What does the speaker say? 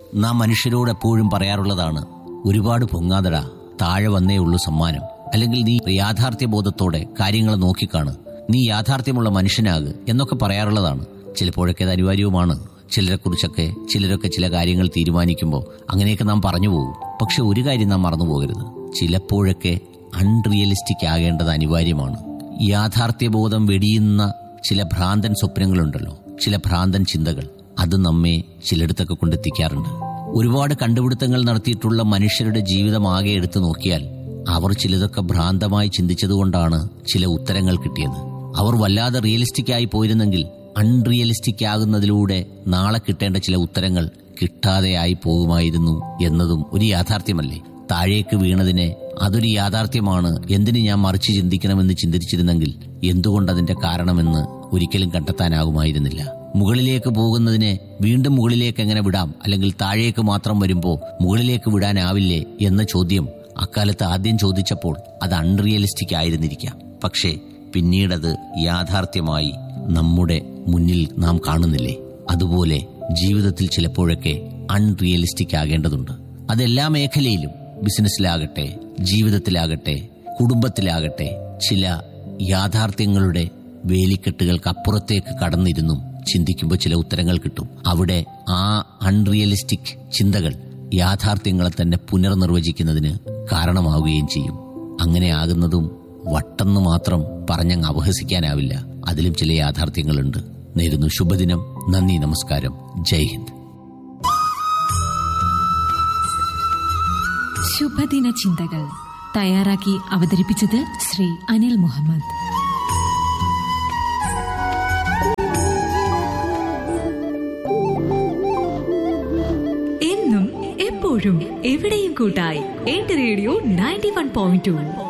നാം മനുഷ്യരോട് എപ്പോഴും പറയാറുള്ളതാണ് ഒരുപാട് പൊങ്ങാതടാ താഴെ വന്നേ ഉള്ളൂ സമ്മാനം അല്ലെങ്കിൽ നീ യാഥാർത്ഥ്യ ബോധത്തോടെ കാര്യങ്ങൾ നോക്കിക്കാണ് നീ യാഥാർത്ഥ്യമുള്ള മനുഷ്യനാക് എന്നൊക്കെ പറയാറുള്ളതാണ് ചിലപ്പോഴൊക്കെ അത് അനിവാര്യവുമാണ് ചിലരെ കുറിച്ചൊക്കെ ചിലരൊക്കെ ചില കാര്യങ്ങൾ തീരുമാനിക്കുമ്പോൾ അങ്ങനെയൊക്കെ നാം പറഞ്ഞു പോകും പക്ഷെ ഒരു കാര്യം നാം മറന്നു പോകരുത് ചിലപ്പോഴൊക്കെ അൺറിയലിസ്റ്റിക് ആകേണ്ടത് അനിവാര്യമാണ് യാഥാർത്ഥ്യബോധം വെടിയുന്ന ചില ഭ്രാന്തൻ സ്വപ്നങ്ങളുണ്ടല്ലോ ചില ഭ്രാന്തൻ ചിന്തകൾ അത് നമ്മെ ചിലയിടത്തൊക്കെ കൊണ്ടെത്തിക്കാറുണ്ട് ഒരുപാട് കണ്ടുപിടുത്തങ്ങൾ നടത്തിയിട്ടുള്ള മനുഷ്യരുടെ ജീവിതം ആകെ എടുത്തു നോക്കിയാൽ അവർ ചിലതൊക്കെ ഭ്രാന്തമായി ചിന്തിച്ചതുകൊണ്ടാണ് ചില ഉത്തരങ്ങൾ കിട്ടിയത് അവർ വല്ലാതെ റിയലിസ്റ്റിക് ആയി പോയിരുന്നെങ്കിൽ അൺറിയലിസ്റ്റിക് ആകുന്നതിലൂടെ നാളെ കിട്ടേണ്ട ചില ഉത്തരങ്ങൾ കിട്ടാതെയായി പോകുമായിരുന്നു എന്നതും ഒരു യാഥാർത്ഥ്യമല്ലേ താഴേക്ക് വീണതിനെ അതൊരു യാഥാർത്ഥ്യമാണ് എന്തിന് ഞാൻ മറിച്ച് ചിന്തിക്കണമെന്ന് ചിന്തിച്ചിരുന്നെങ്കിൽ എന്തുകൊണ്ട് അതിന്റെ കാരണമെന്ന് ഒരിക്കലും കണ്ടെത്താനാകുമായിരുന്നില്ല മുകളിലേക്ക് പോകുന്നതിനെ വീണ്ടും മുകളിലേക്ക് എങ്ങനെ വിടാം അല്ലെങ്കിൽ താഴേക്ക് മാത്രം വരുമ്പോൾ മുകളിലേക്ക് വിടാനാവില്ലേ എന്ന ചോദ്യം അക്കാലത്ത് ആദ്യം ചോദിച്ചപ്പോൾ അത് അൺറിയലിസ്റ്റിക് ആയിരുന്നിരിക്കാം പക്ഷേ പിന്നീടത് യാഥാർത്ഥ്യമായി നമ്മുടെ മുന്നിൽ നാം കാണുന്നില്ലേ അതുപോലെ ജീവിതത്തിൽ ചിലപ്പോഴൊക്കെ അൺറിയലിസ്റ്റിക് ആകേണ്ടതുണ്ട് അതെല്ലാ മേഖലയിലും ബിസിനസ്സിലാകട്ടെ ജീവിതത്തിലാകട്ടെ കുടുംബത്തിലാകട്ടെ ചില യാഥാർത്ഥ്യങ്ങളുടെ വേലിക്കെട്ടുകൾക്ക് അപ്പുറത്തേക്ക് കടന്നിരുന്നും ചിന്തിക്കുമ്പോൾ ചില ഉത്തരങ്ങൾ കിട്ടും അവിടെ ആ അൺറിയലിസ്റ്റിക് ചിന്തകൾ യാഥാർത്ഥ്യങ്ങളെ തന്നെ പുനർനിർവചിക്കുന്നതിന് കാരണമാവുകയും ചെയ്യും അങ്ങനെ ആകുന്നതും വട്ടെന്ന് മാത്രം പറഞ്ഞങ്ങ് അപഹസിക്കാനാവില്ല അതിലും ചില യാഥാർത്ഥ്യങ്ങളുണ്ട് നേരുന്നു ശുഭദിനം നന്ദി നമസ്കാരം ജയ് ഹിന്ദ് ശുഭദിന ചിന്തകൾ തയ്യാറാക്കി അവതരിപ്പിച്ചത് ശ്രീ അനിൽ മുഹമ്മദ് എന്നും എപ്പോഴും എവിടെയും കൂട്ടായി എന്റെ radio ninety one point to